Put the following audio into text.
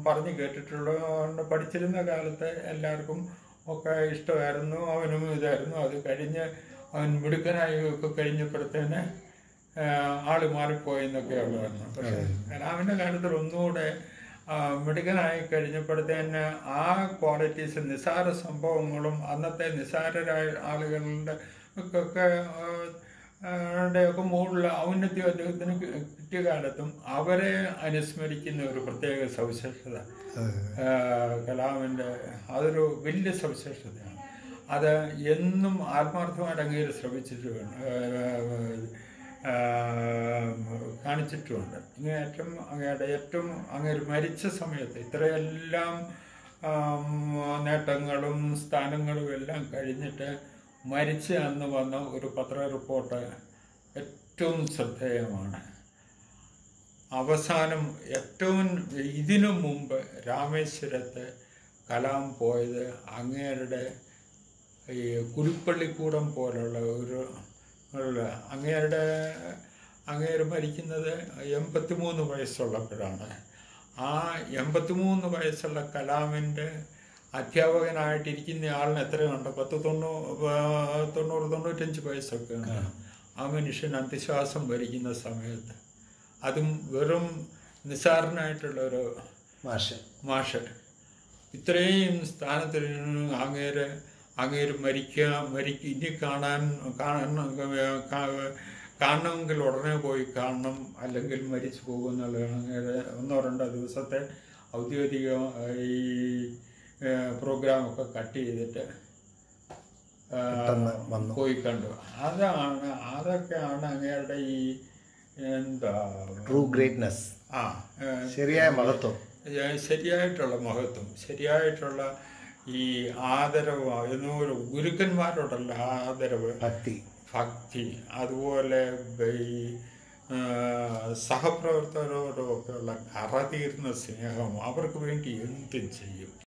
പറഞ്ഞു കേട്ടിട്ടുള്ള പഠിച്ചിരുന്ന കാലത്ത് എല്ലാവർക്കും ഒക്കെ ഇഷ്ടമായിരുന്നു അവനും ഇതായിരുന്നു അത് കഴിഞ്ഞ് അവൻ മിടുക്കനായി ഒക്കെ കഴിഞ്ഞപ്പോഴത്തേന് ആഹ് ആള് മാറിപ്പോയെന്നൊക്കെ ഉള്ളതായിരുന്നു പക്ഷെ കലാമിൻ്റെ കാര്യത്തിൽ ഒന്നുകൂടെ ആഹ് മിടുക്കനായി കഴിഞ്ഞപ്പോഴത്തേന് ആ ക്വാളിറ്റീസ് നിസാര സംഭവങ്ങളും അന്നത്തെ നിസാരരായ ആളുകളുടെ ഒക്കെ ഒക്കെ മുകളിൽ ഔന്നത്യം അദ്ദേഹത്തിന് കിട്ടിയ കാലത്തും അവരെ അനുസ്മരിക്കുന്ന ഒരു പ്രത്യേക സവിശേഷത ആഹ് കലാമിൻ്റെ അതൊരു വലിയ സവിശേഷതയാണ് അത് എന്നും ആത്മാർത്ഥമായിട്ട് അങ്ങേര് ശ്രമിച്ചിട്ട് വേണം കാണിച്ചിട്ടുമുണ്ട് ഇങ്ങേറ്റം അങ്ങയുടെ ഏറ്റവും അങ്ങേര് മരിച്ച സമയത്ത് ഇത്രയെല്ലാം ആം, നേട്ടങ്ങളും സ്ഥാനങ്ങളും എല്ലാം കഴിഞ്ഞിട്ട് മരിച്ച അന്ന് വന്ന ഒരു പത്ര റിപ്പോർട്ട് ഏറ്റവും ശ്രദ്ധേയമാണ് അവസാനം ഏറ്റവും ഇതിനു മുമ്പ് രാമേശ്വരത്ത് കലാം പോയത് അങ്ങേരുടെ ഈ കുരുപ്പള്ളിക്കൂടം പോലുള്ള ഒരു ഉള്ള അങ്ങേരുടെ അങ്ങേര് മരിക്കുന്നത് എൺപത്തിമൂന്ന് വയസ്സുള്ളപ്പോഴാണ് ആ എൺപത്തിമൂന്ന് വയസ്സുള്ള കലാമിൻ്റെ അധ്യാപകനായിട്ടിരിക്കുന്ന ആളിന് എത്രയുണ്ട് പത്ത് തൊണ്ണൂറ് തൊണ്ണൂറ് തൊണ്ണൂറ്റഞ്ച് വയസ്സൊക്കെ ഉണ്ട് ആ മനുഷ്യൻ അന്ത്യശ്വാസം ഭരിക്കുന്ന സമയത്ത് അതും വെറും നിസ്സാരനായിട്ടുള്ള ഒരു മാഷ് മാഷ് ഇത്രയും സ്ഥാനത്തിൽ നിന്ന് അങ്ങേര് അങ്ങേര് മരിക്കുക മരിക്ക ഇനി കാണാൻ കാണണം കാ- കാണണമെങ്കിൽ ഉടനെ പോയി കാണണം അല്ലെങ്കിൽ മരിച്ചു പോകുന്നുള്ളതാണ് അങ്ങേര് ഒന്നോ രണ്ടോ ദിവസത്തെ ഔദ്യോഗിക ഏഹ്, ഈ പ്രോഗ്രാമൊക്കെ കട്ട് ചെയ്തിട്ട് ആ, പെട്ടെന്ന് വന്നു. പോയി കണ്ടു അതാണ് അതൊക്കെയാണ് അങ്ങേരുടെ ഈ എന്താ ട്രൂ ഗ്രേറ്റ്നെസ് ആ ഏഹ്, ശരിയായ മഹത്വം ഏഹ് ശരിയായിട്ടുള്ള മഹത്വം ശരിയായിട്ടുള്ള ഈ ആദരവ് എന്നൊരു ഗുരുക്കന്മാരോടുള്ള ആദരവ് ഭക്തി ഭക്തി അതുപോലെ ഈ ആ, സഹപ്രവർത്തകരോടൊക്കെയുള്ള അറതീർന്ന സ്നേഹം അവർക്ക് വേണ്ടി എന്തും ചെയ്യും